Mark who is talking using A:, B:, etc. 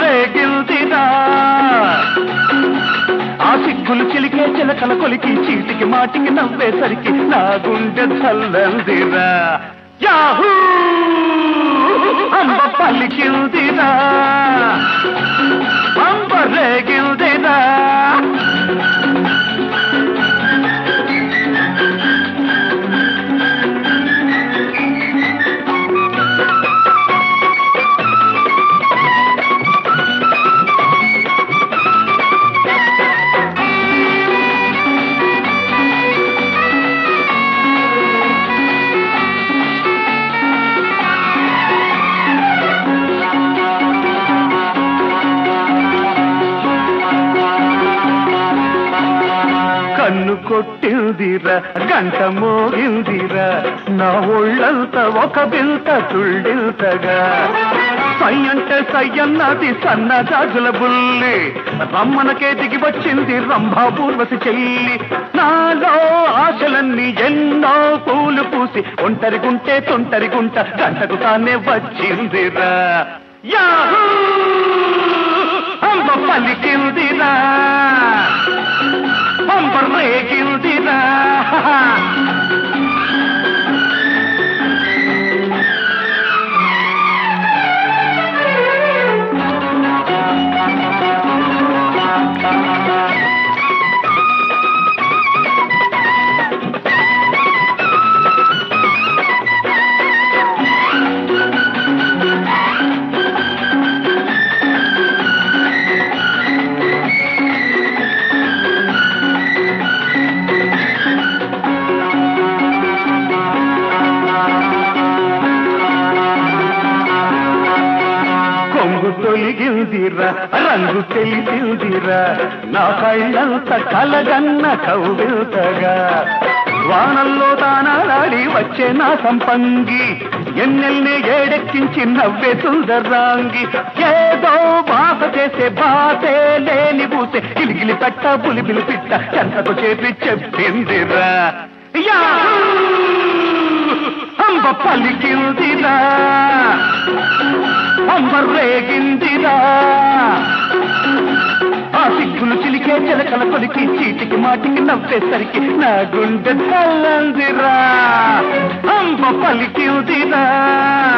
A: రేగిల్దిరా ఆ సిగ్గులు చిలికే చిలకల కొలికి చీటికి మాటికి నవ్వేసరికి నా గుండె చల్లందిరా యాహూ అంబ పలికిందిరా అంబ రేగిల్దిరా కన్ను కొట్టిందిరా గంట మోగిందిరా నా ఒళ్ళంతా ఒక బిల్త తుళ్ళిల్తగా సై అంటే సై అన్నది సన్న జాజుల బుల్లి రమ్మనకే దిగి వచ్చింది రంభా పూర్వసి చెల్లి నాలో ఆశలన్నీ ఎన్నో పూలు పూసి ఒంటరి గుంటే తొంటరి గుంట గంటకు తానే వచ్చిందిరా యాహూ అంబ పలికిందిరా పంపర్ రేగిందిరా కొంగు తొలిగిందిరా రంగు తెలిసిందిరా నా కళ్ళంత కలగన్న కౌవిల్తగా వానల్లో తానాలాడి వచ్చే నా సంపంగి ఎన్నెల్ని ఏడెక్కించి నవ్వే సుందరాంగి ఏదో బాస చేసే బాసే లేని బూసే గిలిగిలి పెట్ట పులిపిలి పిట్ట చెంతకు చేపి చెప్పిందిరా యాహూ! అంబ పలికిందిరా అంబ రేగిందిరా ఆ సిగ్గులు చిలికే చిలకల కొలికి చీటికి మాటికి నవ్వేసరికి నా గుండె చల్లందిరా అంబ పలికిందిరా